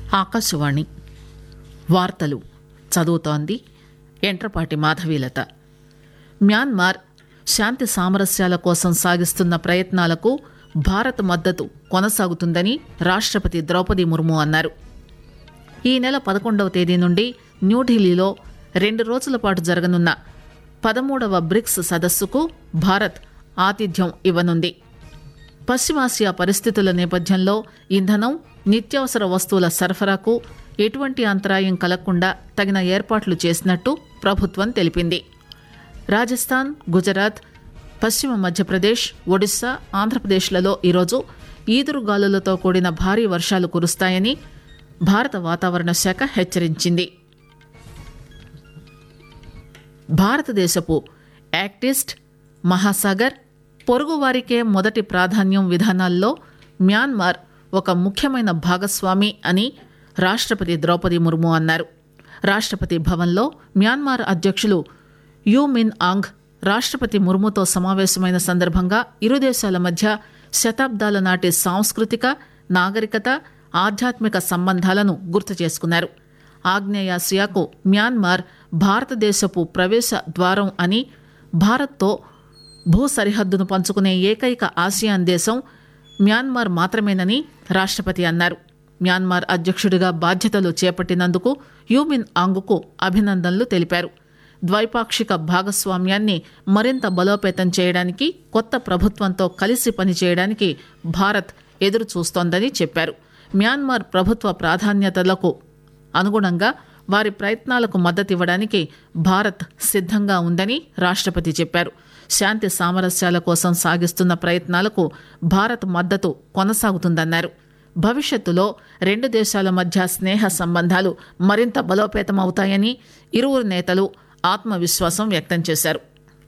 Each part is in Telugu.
ఆకాశవాణి వార్తలు చదువుతోంది ఎంట్రపాటి మాధవీలత మ్యాన్మార్ శాంతి సామరస్యాల కోసం సాగిస్తున్న ప్రయత్నాలకు భారత్ మద్దతు కొనసాగుతుందని రాష్ట్రపతి ద్రౌపది ముర్ము అన్నారు ఈ నెల పదకొండవ తేదీ నుండి న్యూఢిల్లీలో రెండు రోజుల పాటు జరగనున్న పదమూడవ బ్రిక్స్ సదస్సుకు భారత్ ఆతిథ్యం ఇవ్వనుంది పశ్చిమాసియా పరిస్థితుల నేపథ్యంలో ఇంధనం నిత్యావసర వస్తువుల సరఫరాకు ఎటువంటి అంతరాయం కలగకుండా తగిన ఏర్పాట్లు చేసినట్టు ప్రభుత్వం తెలిపింది రాజస్థాన్ గుజరాత్ పశ్చిమ మధ్యప్రదేశ్ ఒడిశా ఆంధ్రప్రదేశ్లలో ఈరోజు ఈదురుగాలులతో కూడిన భారీ వర్షాలు కురుస్తాయని భారత వాతావరణ శాఖ హెచ్చరించింది భారతదేశపు యాక్టిస్ట్ మహాసాగర్ పొరుగువారికే మొదటి ప్రాధాన్యం విధానాల్లో మ్యాన్మార్ ఒక ముఖ్యమైన భాగస్వామి అని రాష్ట్రపతి ద్రౌపది ముర్ము అన్నారు రాష్ట్రపతి భవన్లో మ్యాన్మార్ అధ్యక్షులు యూ మిన్ ఆంగ్ రాష్ట్రపతి ముర్ముతో సమావేశమైన సందర్భంగా ఇరు దేశాల మధ్య శతాబ్దాల నాటి సాంస్కృతిక నాగరికత ఆధ్యాత్మిక సంబంధాలను గుర్తు చేసుకున్నారు ఆగ్నేయాసియాకు మ్యాన్మార్ భారతదేశపు ప్రవేశ ద్వారం అని భారత్తో భూ సరిహద్దును పంచుకునే ఏకైక ఆసియాన్ దేశం మ్యాన్మార్ మాత్రమేనని రాష్ట్రపతి అన్నారు మ్యాన్మార్ అధ్యక్షుడిగా బాధ్యతలు చేపట్టినందుకు యూమిన్ ఆంగుకు అభినందనలు తెలిపారు ద్వైపాక్షిక భాగస్వామ్యాన్ని మరింత బలోపేతం చేయడానికి కొత్త ప్రభుత్వంతో కలిసి పనిచేయడానికి భారత్ ఎదురు చూస్తోందని చెప్పారు మ్యాన్మార్ ప్రభుత్వ ప్రాధాన్యతలకు అనుగుణంగా వారి ప్రయత్నాలకు మద్దతివ్వడానికి భారత్ సిద్ధంగా ఉందని రాష్ట్రపతి చెప్పారు శాంతి సామరస్యాల కోసం సాగిస్తున్న ప్రయత్నాలకు భారత్ మద్దతు కొనసాగుతుందన్నారు భవిష్యత్తులో రెండు దేశాల మధ్య స్నేహ సంబంధాలు మరింత బలోపేతమవుతాయని ఇరువురు నేతలు ఆత్మవిశ్వాసం వ్యక్తం చేశారు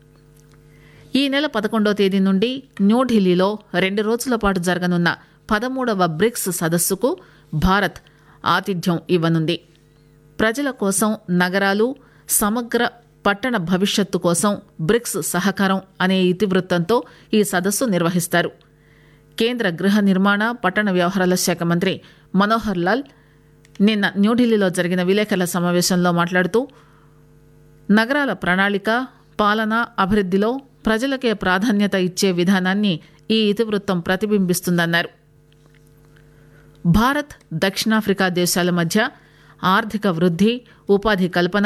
ఈ నెల పదకొండో తేదీ నుండి న్యూఢిల్లీలో రెండు రోజుల పాటు జరగనున్న పదమూడవ బ్రిక్స్ సదస్సుకు భారత్ ఆతిథ్యం ఇవ్వనుంది ప్రజల కోసం నగరాలు సమగ్ర పట్టణ భవిష్యత్తు కోసం బ్రిక్స్ సహకారం అనే ఇతివృత్తంతో ఈ సదస్సు నిర్వహిస్తారు కేంద్ర గృహ నిర్మాణ పట్టణ వ్యవహారాల శాఖ మంత్రి మనోహర్ లాల్ నిన్న న్యూఢిల్లీలో జరిగిన విలేకరుల సమావేశంలో మాట్లాడుతూ నగరాల ప్రణాళిక పాలన అభివృద్ధిలో ప్రజలకే ప్రాధాన్యత ఇచ్చే విధానాన్ని ఈ ఇతివృత్తం ప్రతిబింబిస్తుందన్నారు భారత్ దక్షిణాఫ్రికా దేశాల మధ్య ఆర్థిక వృద్ధి ఉపాధి కల్పన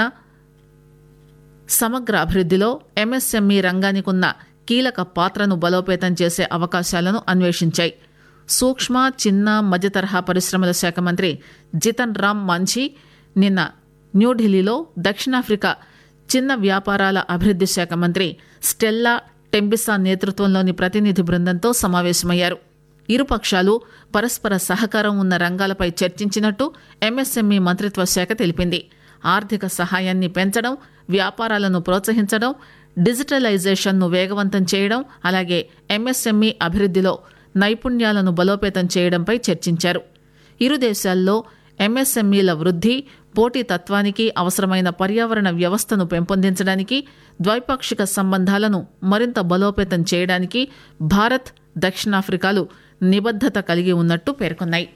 సమగ్ర అభివృద్ధిలో ఎంఎస్ఎంఈ రంగానికి ఉన్న కీలక పాత్రను బలోపేతం చేసే అవకాశాలను అన్వేషించాయి సూక్ష్మ చిన్న మధ్య తరహా పరిశ్రమల శాఖ మంత్రి జితన్ రామ్ మాంఝీ నిన్న న్యూఢిల్లీలో దక్షిణాఫ్రికా చిన్న వ్యాపారాల అభివృద్ది శాఖ మంత్రి స్టెల్లా టెంబిసా నేతృత్వంలోని ప్రతినిధి బృందంతో సమావేశమయ్యారు ఇరుపక్షాలు పరస్పర సహకారం ఉన్న రంగాలపై చర్చించినట్టు ఎంఎస్ఎంఈ మంత్రిత్వ శాఖ తెలిపింది ఆర్థిక సహాయాన్ని పెంచడం వ్యాపారాలను ప్రోత్సహించడం డిజిటలైజేషన్ను వేగవంతం చేయడం అలాగే ఎంఎస్ఎంఈ అభివృద్ధిలో నైపుణ్యాలను బలోపేతం చేయడంపై చర్చించారు ఇరు దేశాల్లో ఎంఎస్ఎంఈల వృద్ధి పోటీతత్వానికి అవసరమైన పర్యావరణ వ్యవస్థను పెంపొందించడానికి ద్వైపాక్షిక సంబంధాలను మరింత బలోపేతం చేయడానికి భారత్ దక్షిణాఫ్రికాలు నిబద్దత కలిగి ఉన్నట్టు పేర్కొన్నాయి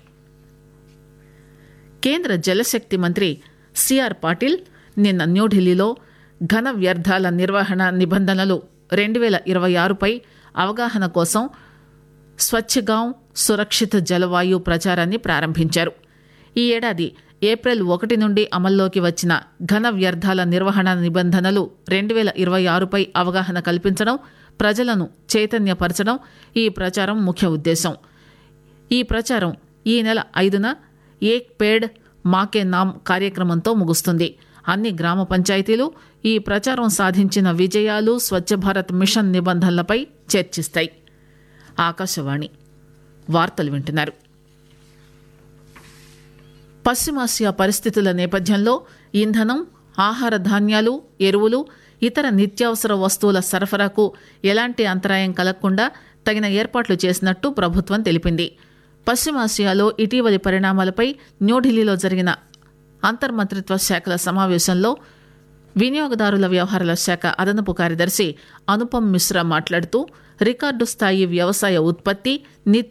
కేంద్ర జలశక్తి మంత్రి సిఆర్ పాటిల్ నిన్న న్యూఢిల్లీలో ఘన వ్యర్థాల నిర్వహణ నిబంధనలు రెండు వేల ఇరవై ఆరుపై అవగాహన కోసం స్వచ్ఛగాంవ్ సురక్షిత జలవాయు ప్రచారాన్ని ప్రారంభించారు ఈ ఏడాది ఏప్రిల్ ఒకటి నుండి అమల్లోకి వచ్చిన ఘన వ్యర్థాల నిర్వహణ నిబంధనలు రెండు వేల ఇరవై ఆరుపై అవగాహన కల్పించడం ప్రజలను చైతన్యపరచడం ఈ ప్రచారం ముఖ్య ఉద్దేశం ఈ ప్రచారం ఈ నెల ఐదున ఏక్ పేడ్ మాకే నామ్ కార్యక్రమంతో ముగుస్తుంది అన్ని గ్రామ పంచాయతీలు ఈ ప్రచారం సాధించిన విజయాలు స్వచ్ఛ భారత్ మిషన్ నిబంధనలపై చర్చిస్తాయి ఆకాశవాణి వార్తలు వింటున్నారు పశ్చిమాసియా పరిస్థితుల నేపథ్యంలో ఇంధనం ఆహార ధాన్యాలు ఎరువులు ఇతర నిత్యావసర వస్తువుల సరఫరాకు ఎలాంటి అంతరాయం కలగకుండా తగిన ఏర్పాట్లు చేసినట్టు ప్రభుత్వం తెలిపింది పశ్చిమాసియాలో ఇటీవలి పరిణామాలపై న్యూఢిల్లీలో జరిగిన అంతర్మంత్రిత్వ శాఖల సమావేశంలో వినియోగదారుల వ్యవహారాల శాఖ అదనపు కార్యదర్శి అనుపమ్ మిశ్రా మాట్లాడుతూ రికార్డు స్థాయి వ్యవసాయ ఉత్పత్తి నిత్య